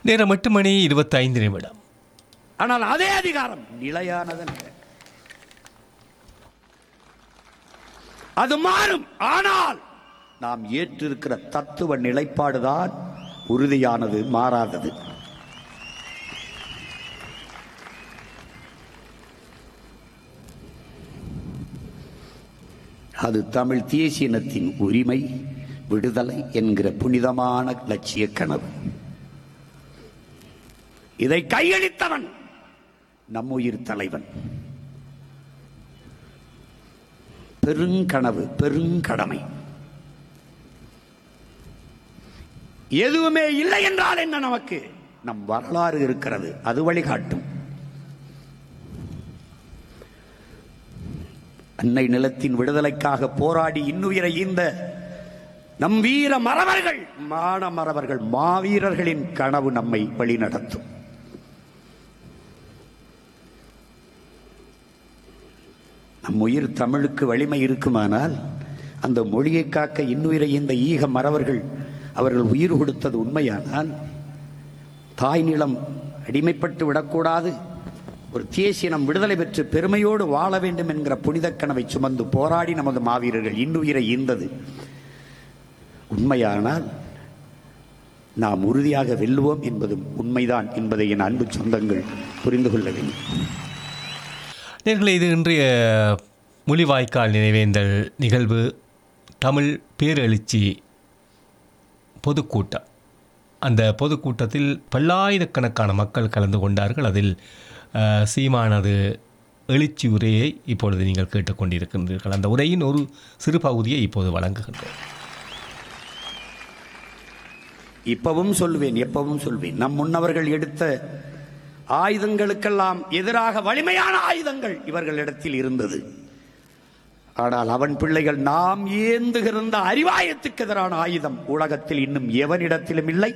நேரம் எட்டு மணி இருபத்தைந்து நிமிடம் ஆனால் அதே அதிகாரம் நிலையானதல்ல அது மாறும் ஆனால் நாம் ஏற்றிருக்கிற தத்துவ நிலைப்பாடுதான் உறுதியானது மாறாதது அது தமிழ் தேசியனத்தின் உரிமை விடுதலை என்கிற புனிதமான லட்சிய கனவு இதை கையளித்தவன் நம்முயிர் தலைவன் பெருங்கனவு பெருங்கடமை எதுவுமே இல்லை என்றால் என்ன நமக்கு நம் வரலாறு இருக்கிறது அது வழிகாட்டும் அன்னை நிலத்தின் விடுதலைக்காக போராடி இன்னுயிரை ஈந்த நம் வீர மறவர்கள் மான மறவர்கள் மாவீரர்களின் கனவு நம்மை வழிநடத்தும் நம் உயிர் தமிழுக்கு வலிமை இருக்குமானால் அந்த மொழியை காக்க இன்னுயிரை இந்த ஈக மறவர்கள் அவர்கள் உயிர் கொடுத்தது உண்மையானால் தாய் நிலம் அடிமைப்பட்டு விடக்கூடாது ஒரு தேசியனம் விடுதலை பெற்று பெருமையோடு வாழ வேண்டும் என்கிற புனித கனவை சுமந்து போராடி நமது மாவீரர்கள் இன்னுயிரை ஈந்தது உண்மையானால் நாம் உறுதியாக வெல்லுவோம் என்பதும் உண்மைதான் என்பதை என் அன்பு சொந்தங்கள் புரிந்து கொள்ள வேண்டும் நேர்களை இது இன்றைய முள்ளிவாய்க்கால் நினைவேந்தல் நிகழ்வு தமிழ் பேரெழுச்சி பொதுக்கூட்டம் அந்த பொதுக்கூட்டத்தில் பல்லாயிரக்கணக்கான மக்கள் கலந்து கொண்டார்கள் அதில் அஹ், சீமானது எழுச்சி உரையை இப்பொழுது நீங்கள் கேட்டுக்கொண்டிருக்கின்றீர்கள் அந்த உரையின் ஒரு சிறு பகுதியை இப்போது வழங்குகின்றோம் இப்பவும் சொல்வேன் எப்பவும் சொல்வேன் நம் முன்னவர்கள் எடுத்த ஆயுதங்களுக்கெல்லாம் எதிராக வலிமையான ஆயுதங்கள் இவர்களிடத்தில் இருந்தது ஆனால் அவன் பிள்ளைகள் நாம் ஏந்துகிற அறிவாயத்துக்கு எதிரான ஆயுதம் உலகத்தில் இன்னும் எவனிடத்திலும் இல்லை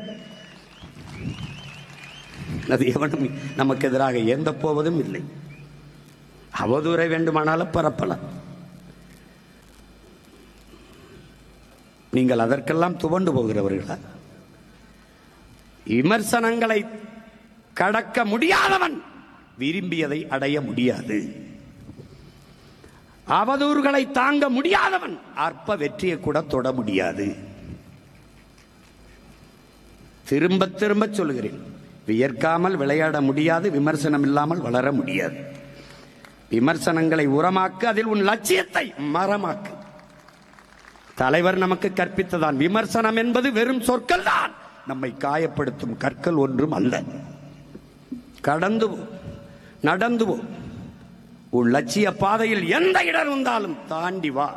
அது எவனும் நமக்கு எதிராக ஏந்த போவதும் இல்லை அவதூறை வேண்டுமானாலும் பரப்பலாம் நீங்கள் அதற்கெல்லாம் துவண்டு போகிறவர்களா விமர்சனங்களை கடக்க முடியாதவன் விரும்பியதை அடைய முடியாது அவதூறுகளை தாங்க முடியாதவன் அற்ப வெற்றியை கூட தொட முடியாது திரும்ப திரும்ப சொல்கிறேன் வியர்க்காமல் விளையாட முடியாது விமர்சனம் இல்லாமல் வளர முடியாது விமர்சனங்களை உரமாக்கு அதில் உன் லட்சியத்தை மரமாக்கு தலைவர் நமக்கு கற்பித்ததான் விமர்சனம் என்பது வெறும் சொற்கள் தான் நம்மை காயப்படுத்தும் கற்கள் ஒன்றும் அல்ல கடந்து போ நடந்து போ உன் லட்சிய பாதையில் எந்த இடர் வந்தாலும் தாண்டி வா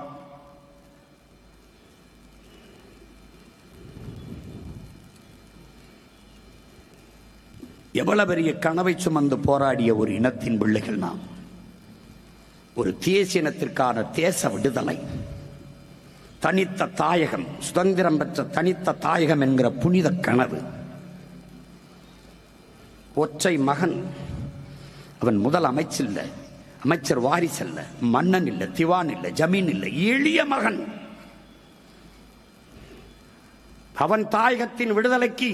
எவ்வளவு பெரிய கனவை சுமந்து போராடிய ஒரு இனத்தின் பிள்ளைகள் நாம் ஒரு தேசிய இனத்திற்கான தேச விடுதலை தனித்த தாயகம் சுதந்திரம் பெற்ற தனித்த தாயகம் என்கிற புனித கனவு ஒற்றை மகன் அவன் முதல் அமைச்சில்ல அமைச்சர் வாரிசல்ல மன்னன் இல்ல திவான் இல்ல ஜமீன் இல்ல எளிய மகன் அவன் தாயகத்தின் விடுதலைக்கு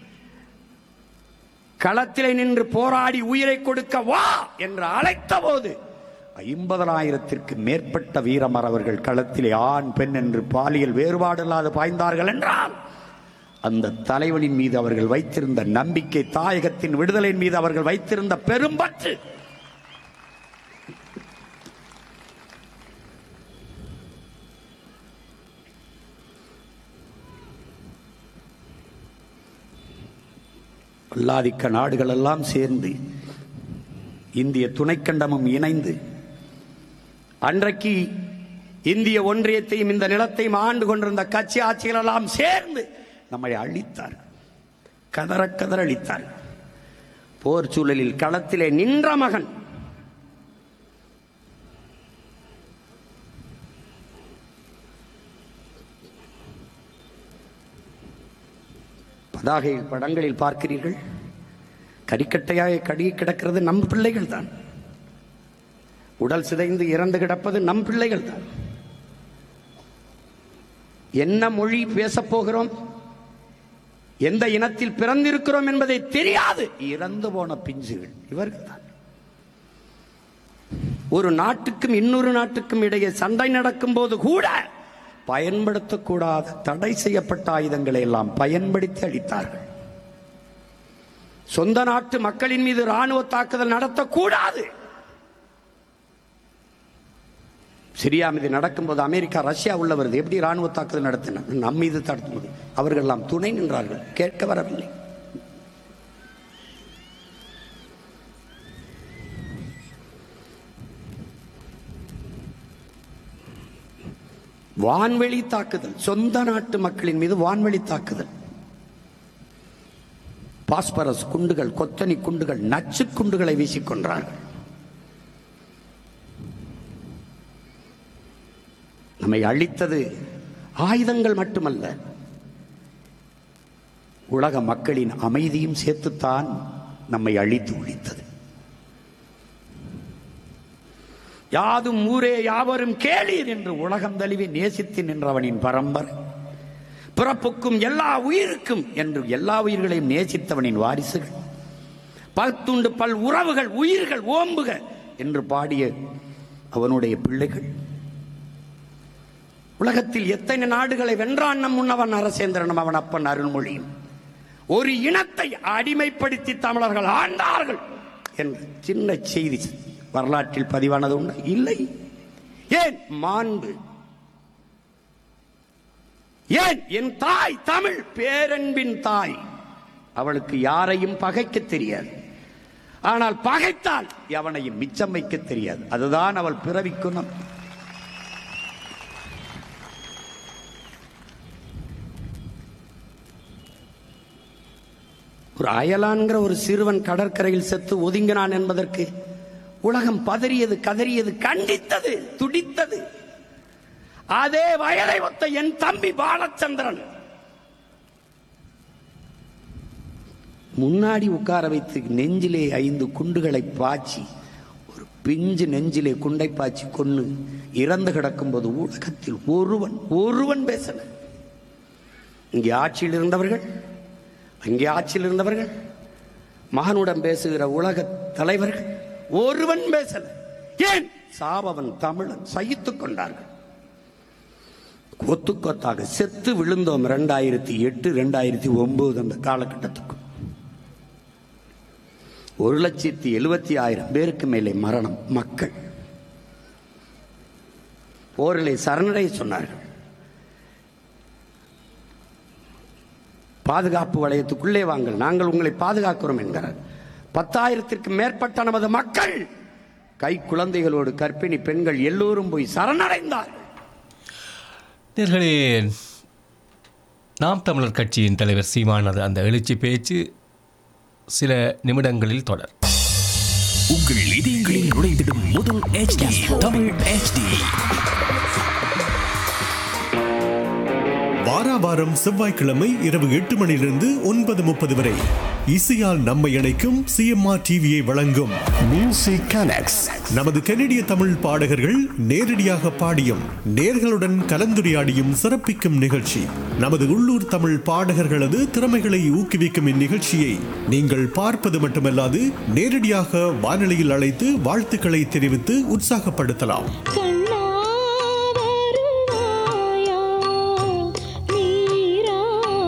களத்திலே நின்று போராடி உயிரை கொடுக்க வா என்று அழைத்த போது ஐம்பதனாயிரத்திற்கு மேற்பட்ட வீரமரவர்கள் களத்திலே ஆண் பெண் என்று பாலியல் வேறுபாடு இல்லாது பாய்ந்தார்கள் என்றால் அந்த தலைவனின் மீது அவர்கள் வைத்திருந்த நம்பிக்கை தாயகத்தின் விடுதலையின் மீது அவர்கள் வைத்திருந்த பெரும்பற்று அல்லாதிக்க நாடுகள் எல்லாம் சேர்ந்து இந்திய துணைக்கண்டமும் இணைந்து அன்றைக்கு இந்திய ஒன்றியத்தையும் இந்த நிலத்தையும் ஆண்டு கொண்டிருந்த கட்சி ஆட்சிகள் எல்லாம் சேர்ந்து நம்மை அழித்தார் கதற கதற அழித்தார் போர் சூழலில் களத்திலே நின்ற மகன் பதாகை படங்களில் பார்க்கிறீர்கள் கரிக்கட்டையாக கடி கிடக்கிறது நம் பிள்ளைகள் தான் உடல் சிதைந்து இறந்து கிடப்பது நம் பிள்ளைகள் தான் என்ன மொழி பேசப் போகிறோம் எந்த இனத்தில் பிறந்திருக்கிறோம் என்பதை தெரியாது இறந்து போன பிஞ்சுகள் இவர்கள் தான் ஒரு நாட்டுக்கும் இன்னொரு நாட்டுக்கும் இடையே சண்டை நடக்கும் போது கூட பயன்படுத்தக்கூடாத தடை செய்யப்பட்ட ஆயுதங்களை எல்லாம் பயன்படுத்தி அளித்தார்கள் சொந்த நாட்டு மக்களின் மீது ராணுவ தாக்குதல் நடத்தக்கூடாது சிரியா மீது நடக்கும்போது அமெரிக்கா ரஷ்யா உள்ள வருது எப்படி ராணுவ தாக்குதல் நடத்தின நம் மீது தடுத்துவது அவர்கள் எல்லாம் துணை நின்றார்கள் கேட்க வரவில்லை வான்வெளி தாக்குதல் சொந்த நாட்டு மக்களின் மீது வான்வெளி தாக்குதல் பாஸ்பரஸ் குண்டுகள் கொத்தனி குண்டுகள் நச்சு குண்டுகளை வீசிக்கொண்டார்கள் நம்மை அழித்தது ஆயுதங்கள் மட்டுமல்ல உலக மக்களின் அமைதியும் சேர்த்துத்தான் நம்மை அழித்து ஒழித்தது யாதும் ஊரே யாவரும் கேளீர் என்று உலகம் தழுவி நேசித்து நின்றவனின் பரம்பரை பிறப்புக்கும் எல்லா உயிருக்கும் என்று எல்லா உயிர்களையும் நேசித்தவனின் வாரிசுகள் பத்துண்டு பல் உறவுகள் உயிர்கள் ஓம்புக என்று பாடிய அவனுடைய பிள்ளைகள் உலகத்தில் எத்தனை நாடுகளை வென்றான் நம் முன்னவன் அரசேந்திரனும் அவன் அப்பன் அருள்மொழியும் ஒரு இனத்தை அடிமைப்படுத்தி தமிழர்கள் ஆண்டார்கள் என்ற சின்ன செய்தி வரலாற்றில் பதிவானது உண்டு இல்லை ஏன் மாண்பு ஏன் என் தாய் தமிழ் பேரன்பின் தாய் அவளுக்கு யாரையும் பகைக்க தெரியாது ஆனால் பகைத்தால் எவனையும் மிச்சம் வைக்க தெரியாது அதுதான் அவள் பிறவி குணம் ஒரு அயலான்கிற ஒரு சிறுவன் கடற்கரையில் செத்து ஒதுங்கினான் என்பதற்கு உலகம் பதறியது கதறியது கண்டித்தது துடித்தது அதே வயதை ஒத்த என் தம்பி பாலச்சந்திரன் முன்னாடி உட்கார வைத்து நெஞ்சிலே ஐந்து குண்டுகளை பாய்ச்சி ஒரு பிஞ்சு நெஞ்சிலே குண்டை பாய்ச்சி கொண்டு இறந்து கிடக்கும்போது உலகத்தில் ஒருவன் ஒருவன் பேசல இங்கே ஆட்சியில் இருந்தவர்கள் அங்கே ஆட்சியில் இருந்தவர்கள் மகனுடன் பேசுகிற உலக தலைவர்கள் ஒருவன் பேசல ஏன் சாபவன் தமிழன் சகித்துக் கொண்டார்கள் கொத்து கொத்தாக செத்து விழுந்தோம் ரெண்டாயிரத்தி எட்டு ரெண்டாயிரத்தி ஒன்பது அந்த காலகட்டத்துக்கு ஒரு லட்சத்தி எழுபத்தி ஆயிரம் பேருக்கு மேலே மரணம் மக்கள் போரிலே சரணடைய சொன்னார்கள் பாதுகாப்பு வளையத்துக்குள்ளே வாங்கள் நாங்கள் உங்களை பாதுகாக்கிறோம் என்கிறார் பத்தாயிரத்திற்கு மேற்பட்ட நமது மக்கள் கை குழந்தைகளோடு கர்ப்பிணி பெண்கள் எல்லோரும் போய் சரணடைந்தார்கள் நேர்களே நாம் தமிழர் கட்சியின் தலைவர் சீமானது அந்த எழுச்சி பேச்சு சில நிமிடங்களில் தொடர் உங்கள் இதயங்களில் நுழைந்திடும் முதல் HD தமிழ் HD வாராவாரம் செவ்வாய்க்கிழமை இரவு எட்டு மணியிலிருந்து ஒன்பது முப்பது வரை இசையால் நம்மை இணைக்கும் சிஎம்ஆர் டிவியை வழங்கும் மியூசிக் கனெக்ட்ஸ் நமது கனடிய தமிழ் பாடகர்கள் நேரடியாக பாடியும் நேர்களுடன் கலந்துரையாடியும் சிறப்பிக்கும் நிகழ்ச்சி நமது உள்ளூர் தமிழ் பாடகர்களது திறமைகளை ஊக்குவிக்கும் இந்நிகழ்ச்சியை நீங்கள் பார்ப்பது மட்டுமல்லாது நேரடியாக வானொலியில் அழைத்து வாழ்த்துக்களை தெரிவித்து உற்சாகப்படுத்தலாம் கண்ணா வருவாயா நீரா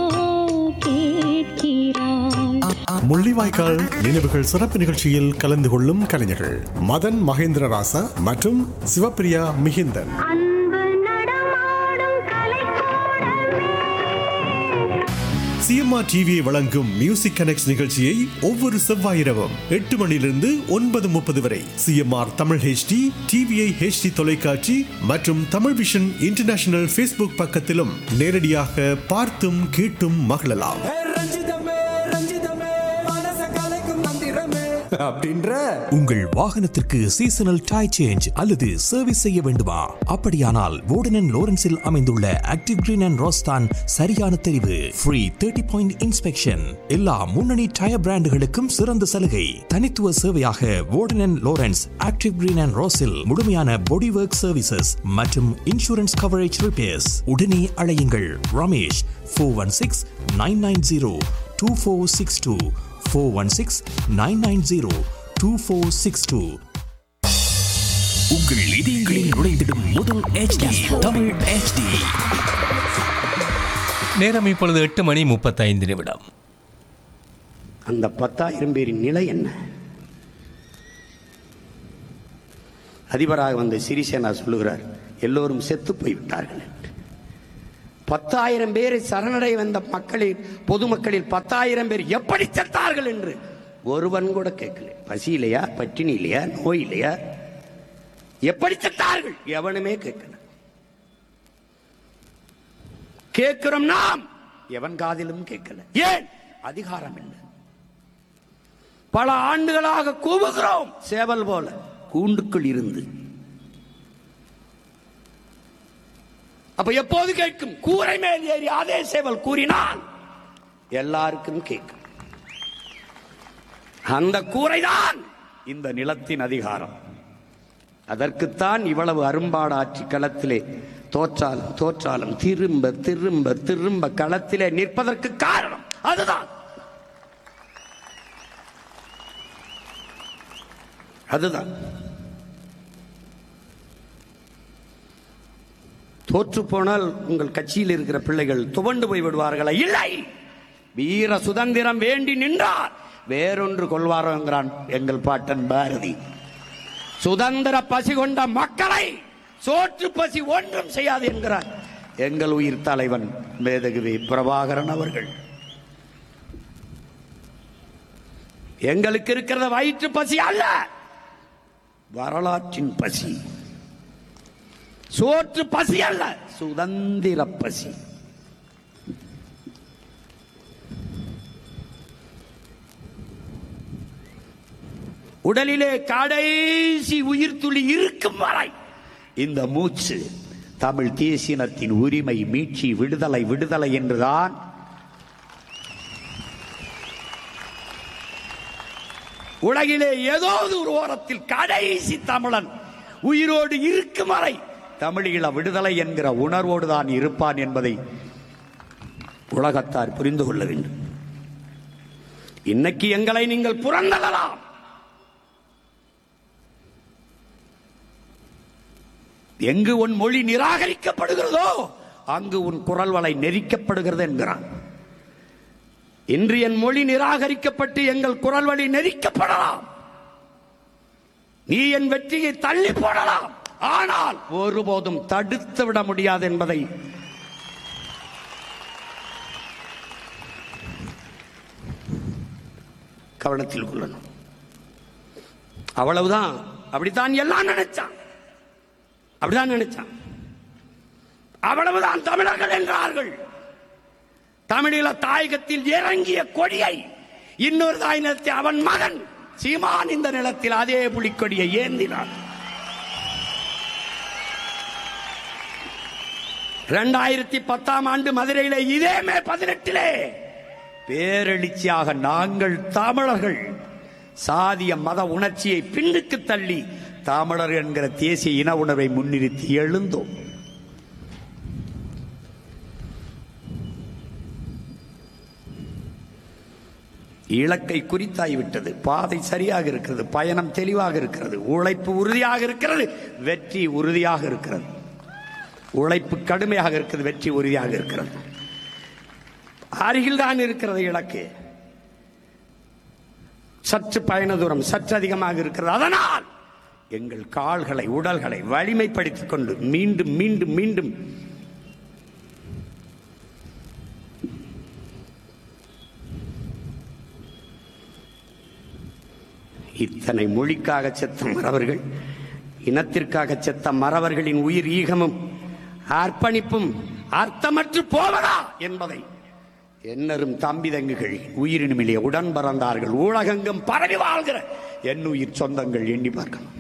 கேட்கிறாய் முள்ளிவாய்க்கால் நினைவுகள் சிறப்பு நிகழ்ச்சியில் கலந்து கொள்ளும் கலைஞர்கள் மதன் மகேந்திரராசா மற்றும் சிவப்பிரியா மிகிந்தன் அன்பு நடமாடும் கலைக்கூடமே சிஎம்ஆர் டிவியை வழங்கும் மியூசிக் கனெக்ட் நிகழ்ச்சியை ஒவ்வொரு செவ்வாய் இரவும் எட்டு மணியிலிருந்து ஒன்பது முப்பது வரை CMR Tamil HD TVI HD தொலைக்காட்சி மற்றும் தமிழ் விஷன் இன்டர்நேஷனல் ஃபேஸ்புக் பக்கத்திலும் நேரடியாக பார்த்தும் கேட்டும் மகிழலாம் ரஞ்சிதமே ரஞ்சிதமே மனச கலைக்கும் மந்திரமே அப்படின்ற உங்கள் வாகனத்திற்கு சீசனல் டை சேஞ்ச் அல்லது சர்வீஸ் செய்ய வேண்டுமா அப்படியானால் வோர்டன் லோரன்ஸில் அமைந்துள்ள ஆக்டிவ் கிரீன் அண்ட் ரோஸ்தான் சரியான தெரிவு ஃப்ரீ தேர்ட்டி பாயிண்ட் இன்ஸ்பெக்ஷன் எல்லா முன்னணி டயர் பிராண்டுகளுக்கும் சிறந்த சலுகை தனித்துவ சேவையாக Worden Lawrence active green and ரோஸில் முழுமையான பாடி ஒர்க் சர்வீசஸ் மற்றும் இன்சூரன்ஸ் கவரேஜ் ரிப்பேர்ஸ் உடனே அழையுங்கள் Ramesh four one six nine nine zero two four six two four one six nine nine zero two four six two உங்கள் இதயங்களில் நுழைந்திடும் முதல் HD Tamil HD நேரம் இப்பொழுது எட்டு மணி முப்பத்தைந்து நிமிடம் அந்த பத்தாயிரம் பேரின் நிலை என்ன அதிபராக வந்த சிறிசேனா சொல்லுகிறார் எல்லோரும் செத்து போய்விட்டார்கள் என்று. பத்தாயிரம் பேரை சரணடை வந்த மக்களில் பொதுமக்களில் பத்தாயிரம் பேர் எப்படி செத்தார்கள் என்று ஒருவன் கூட கேட்கல பசியிலையா பட்டினியிலையா நோயிலையா எப்படி செத்தார்கள் எவனுமே கேட்கல கேட்கிறோம் நாம் எவன் காதிலும் கேட்கல ஏன் அதிகாரம் இல்லை பல ஆண்டுகளாக கூவுகிறோம் சேவல் போல கூண்டுக்குள் இருந்து அப்ப எப்போது கேட்கும் கூரை மேல் ஏறி அதே சேவல் கூறினால் எல்லாருக்கும் கேட்கும் அந்த கூரைதான் இந்த நிலத்தின் அதிகாரம் அதற்குத்தான் இவ்வளவு அரும்பாடாட்சி களத்திலே தோற்றாலும் தோற்றாலும் திரும்ப திரும்ப திரும்ப களத்திலே நிற்பதற்கு காரணம் அதுதான் அதுதான் தோற்று போனால் உங்கள் கட்சியில் இருக்கிற பிள்ளைகள் துவண்டு போய் விடுவார்களா இல்லை வீர சுதந்திரம் வேண்டி நின்றார் வேறொன்று கொள்வாரோ என்கிறான் எங்கள் பாட்டன் பாரதி சுதந்திர பசி கொண்ட மக்களை சோற்று பசி ஒன்றும் செய்யாது என்கிறார் எங்கள் உயிர் தலைவன் மேதகுவி பிரபாகரன் அவர்கள் எங்களுக்கு இருக்கிறத வயிற்று பசி அல்ல வரலாற்றின் பசி சோற்று பசி அல்ல சுதந்திர பசி உடலிலே கடைசி உயிர் துளி இருக்கும் வரை இந்த மூச்சு தமிழ் தேசினத்தின் உரிமை மீட்சி விடுதலை விடுதலை என்றுதான் உலகிலே ஏதோ ஒரு ஓரத்தில் கடைசி தமிழன் உயிரோடு இருக்கும் வரை தமிழீழ விடுதலை என்கிற உணர்வோடு தான் இருப்பான் என்பதை உலகத்தார் புரிந்து கொள்ள வேண்டும் இன்னைக்கு எங்களை நீங்கள் புறந்தள்ளலாம் எங்கு உன் மொழி நிராகரிக்கப்படுகிறதோ அங்கு உன் குரல் வலை நெரிக்கப்படுகிறது என்கிறான் இன்று என் மொழி நிராகரிக்கப்பட்டு எங்கள் குரல் வழி நெரிக்கப்படலாம் நீ என் வெற்றியை தள்ளி போடலாம் ஆனால் ஒருபோதும் தடுத்து விட முடியாது என்பதை கவனத்தில் கொள்ளணும் அவ்வளவுதான் அப்படித்தான் எல்லாம் நினைச்சான் அப்படிதான் நினைச்சான் அவ்வளவுதான் தமிழர்கள் என்றார்கள் தமிழீழ தாயகத்தில் இறங்கிய கொடியை இன்னொரு தாய் நிலத்தை அவன் மகன் சீமான் இந்த நிலத்தில் அதே புலிக்கொடியை ஏந்தினான் இரண்டாயிரத்தி பத்தாம் ஆண்டு மதுரையில இதே மே பதினெட்டிலே பேரெழுச்சியாக நாங்கள் தமிழர்கள் சாதிய மத உணர்ச்சியை பின்னுக்கு தள்ளி தமிழர் என்கிற தேசிய இன உணர்வை முன்னிறுத்தி எழுந்தோம் இலக்கை குறித்தாகிவிட்டது பாதை சரியாக இருக்கிறது பயணம் தெளிவாக இருக்கிறது உழைப்பு உறுதியாக இருக்கிறது வெற்றி உறுதியாக இருக்கிறது உழைப்பு கடுமையாக இருக்கிறது வெற்றி உறுதியாக இருக்கிறது அருகில் தான் இருக்கிறது இலக்கு சற்று பயண தூரம் சற்று அதிகமாக இருக்கிறது அதனால் எங்கள் கால்களை உடல்களை வலிமைப்படுத்திக் கொண்டு மீண்டும் மீண்டும் மீண்டும் இத்தனை மொழிக்காக செத்த மறவர்கள் இனத்திற்காக செத்த மறவர்களின் உயிர் ஈகமும் அர்ப்பணிப்பும் அர்த்தமற்று போவதா என்பதை என்னரும் தம்பி தங்குகள் உயிரினுமிலே உடன் பறந்தார்கள் ஊழகெங்கும் பரவி வாழ்கிற என் உயிர் சொந்தங்கள் எண்ணி பார்க்கணும்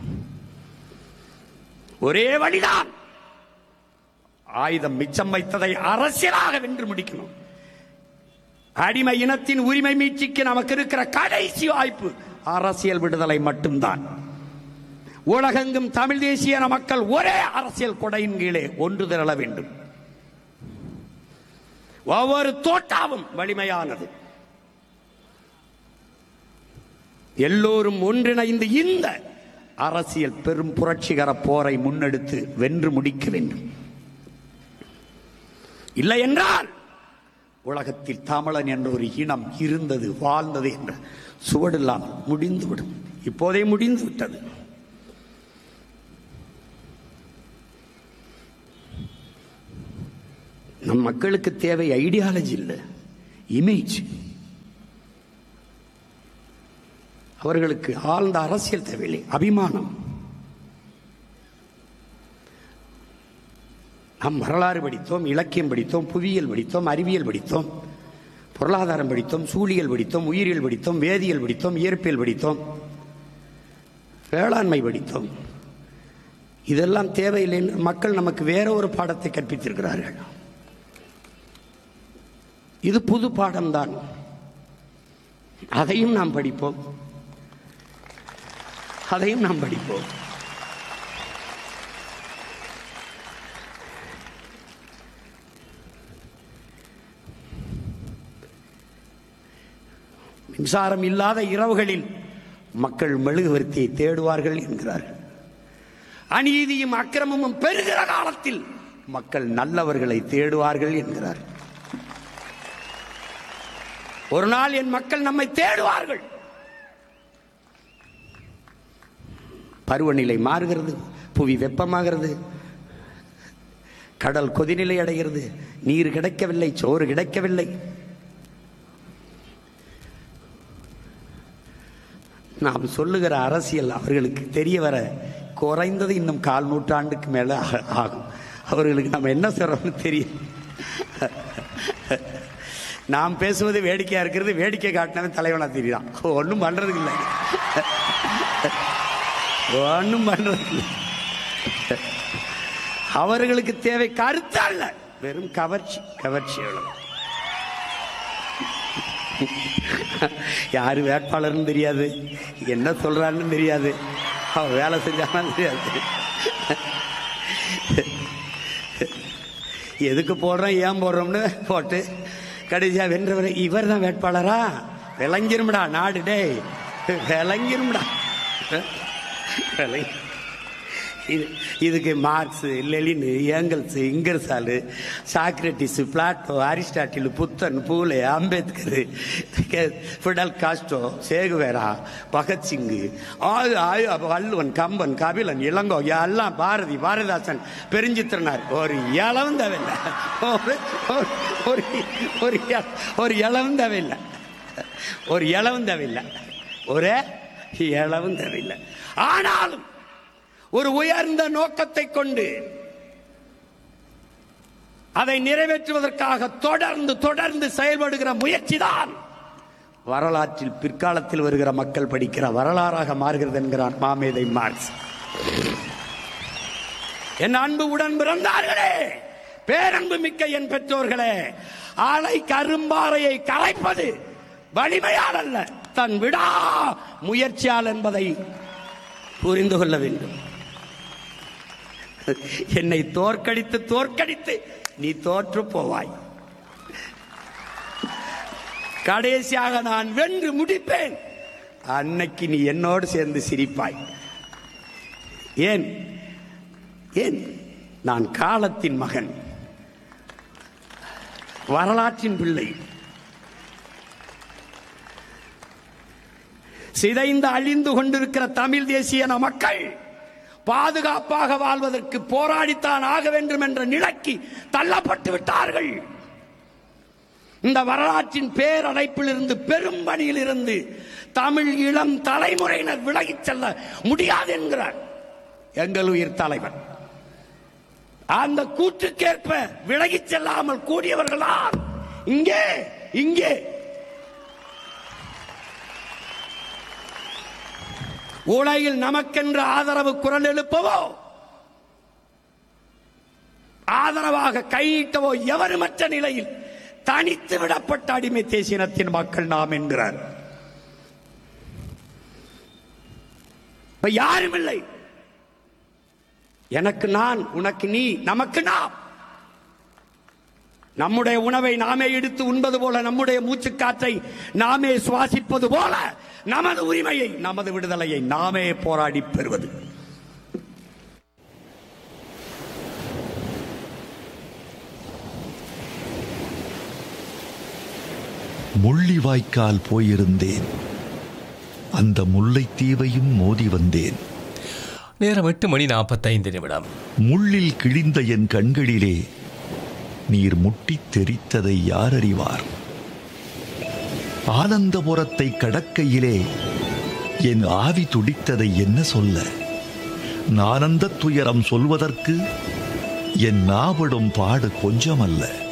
ஒரே வழிதான் ஆயுதம் மிச்சம் வைத்ததை அரசியலாக வென்று முடிக்கணும் அடிமை இனத்தின் உரிமை மீட்சிக்கு நமக்கு இருக்கிற கடைசி வாய்ப்பு அரசியல் விடுதலை மட்டும்தான் உலகெங்கும் தமிழ் தேசிய மக்கள் ஒரே அரசியல் கொடையின் கீழே ஒன்று திரள வேண்டும் ஒவ்வொரு தோட்டாவும் வலிமையானது எல்லோரும் ஒன்றிணைந்து இந்த அரசியல் பெரும் புரட்சிகர போரை முன்னெடுத்து வென்று முடிக்க வேண்டும் இல்லை என்றால் உலகத்தில் தமிழன் என்ற ஒரு இனம் இருந்தது வாழ்ந்தது என்ற சுவடில்லாமல் முடிந்துவிடும் இப்போதே முடிந்து விட்டது நம் மக்களுக்கு தேவை ஐடியாலஜி இல்லை இமேஜ் அவர்களுக்கு ஆழ்ந்த அரசியல் தேவையில்லை அபிமானம் நாம் வரலாறு படித்தோம் இலக்கியம் படித்தோம் புவியியல் படித்தோம் அறிவியல் படித்தோம் பொருளாதாரம் படித்தோம் சூழியல் படித்தோம் உயிரியல் படித்தோம் வேதியியல் படித்தோம் இயற்பியல் படித்தோம் வேளாண்மை படித்தோம் இதெல்லாம் தேவையில்லை என்று மக்கள் நமக்கு வேற ஒரு பாடத்தை கற்பித்திருக்கிறார்கள் இது புது பாடம்தான் அதையும் நாம் படிப்போம் அதையும் நாம் படிப்போம் மின்சாரம் இல்லாத இரவுகளில் மக்கள் மெழுகுவர்த்தியை தேடுவார்கள் என்கிறார்கள் அநீதியும் அக்கிரமமும் பெருகிற காலத்தில் மக்கள் நல்லவர்களை தேடுவார்கள் என்கிறார் ஒரு நாள் என் மக்கள் நம்மை தேடுவார்கள் பருவநிலை மாறுகிறது புவி வெப்பமாகிறது கடல் கொதிநிலை அடைகிறது நீர் கிடைக்கவில்லை சோறு கிடைக்கவில்லை நாம் சொல்லுகிற அரசியல் அவர்களுக்கு தெரிய வர குறைந்தது இன்னும் கால் நூற்றாண்டுக்கு மேல ஆ- ஆகும் அவர்களுக்கு நம்ம என்ன சொல்றோம்னு தெரியும் நாம் பேசுவது வேடிக்கையா இருக்கிறது வேடிக்கை காட்டினவன் தலைவனா தெரியுதான் ஒன்றும் பண்றதுக்கு இல்லை ஒன்றும் பண்றது இல்லை அவர்களுக்கு தேவை கருத்து அல்ல வெறும் கவர்ச்சி கவர்ச்சி அவ்வளவு யாரு வேட்பாளர்னு தெரியாது என்ன சொல்றான்னு தெரியாது அவன் வேலை செஞ்சாலும் தெரியாது எதுக்கு போடுறோம் ஏன் போடுறோம்னு போட்டு கடைசியா வென்றவர் இவர் தான் வேட்பாளரா விளங்கிரும்டா நாடு டேய் விளங்கிரும்டா விளங்கி இது இதுக்கு Marx Lenin Engels Ingersoll Socrates Plato Aristotle Buddhan Phule Ambedkar கே- ஃபிடல் காஸ்டோ சேகுவேரா பகத்சிங் ஆயு ஆயு வள்ளுவன் கம்பன் கபிலன் இளங்கோ எல்லாம் பாரதி பாரதிதாசன் பெருஞ்சித்திரனார் ஒரு இளவும் தேவையில்லை ஒரு ஒரு- ஒரு ஒரு இல- ஒரு இளவும் தேவையில்லை ஒரு இளவும் தேவையில்லை ஒரே இளவும் தேவையில்லை ஆனாலும் ஒரு உயர்ந்த நோக்கத்தை கொண்டு அதை நிறைவேற்றுவதற்காக தொடர்ந்து தொடர்ந்து செயல்படுகிற முயற்சிதான் வரலாற்றில் பிற்காலத்தில் வருகிற மக்கள் படிக்கிற வரலாறாக மாறுகிறது என்கிறார் மாமேதை மார்க்ஸ் என் அன்பு உடன் பிறந்தார்களே பேரன்பு மிக்க என் பெற்றோர்களே ஆலை கரும்பாறையை கலைப்பது வலிமையால் அல்ல தன் விடா முயற்சியால் என்பதை புரிந்து கொள்ள வேண்டும் என்னை தோற்கடித்து தோற்கடித்து நீ தோற்று போவாய் கடைசியாக நான் வென்று முடிப்பேன் அன்னைக்கு நீ என்னோடு சேர்ந்து சிரிப்பாய் ஏன் ஏன் நான் காலத்தின் மகன் வரலாற்றின் பிள்ளை சிதைந்து அழிந்து கொண்டிருக்கிற தமிழ் தேசிய இன மக்கள் பாதுகாப்பாக வாழ்வதற்கு போராடித்தான் ஆக வேண்டும் என்ற நிலைக்கு தள்ளப்பட்டு விட்டார்கள் இந்த வரலாற்றின் பேரடைப்பில் இருந்து பெரும் பணியில் இருந்து தமிழ் இளம் தலைமுறையினர் விலகிச் செல்ல முடியாது என்கிறார் எங்கள் உயிர் தலைவர் அந்த கூற்றுக்கேற்ப விலகிச் செல்லாமல் கூடியவர்களால் இங்கே இங்கே உலகில் நமக்கென்று ஆதரவு குரல் எழுப்பவோ ஆதரவாக கையிட்டவோ எவருமற்ற நிலையில் தனித்து விடப்பட்ட அடிமை தேசியனத்தின் மக்கள் நாம் என்கிறார் இப்ப யாரும் இல்லை எனக்கு நான் உனக்கு நீ நமக்கு நாம் நம்முடைய உணவை நாமே எடுத்து உண்பது போல நம்முடைய மூச்சுக்காற்றை நாமே சுவாசிப்பது போல நமது உரிமையை நமது விடுதலையை நாமே போராடி பெறுவது முள்ளிவாய்க்கால் போயிருந்தேன் அந்த முல்லைத்தீவையும் மோதி வந்தேன் நேரம் எட்டு மணி நாற்பத்தைந்து நிமிடம் முள்ளில் கிழிந்த என் கண்களிலே நீர் முட்டித் தெரித்ததை யார் அறிவார் ஆனந்தபுரத்தை கடக்கையிலே என் ஆவி துடித்ததை என்ன சொல்ல நானந்த துயரம் சொல்வதற்கு என் நாவிடும் பாடு கொஞ்சமல்ல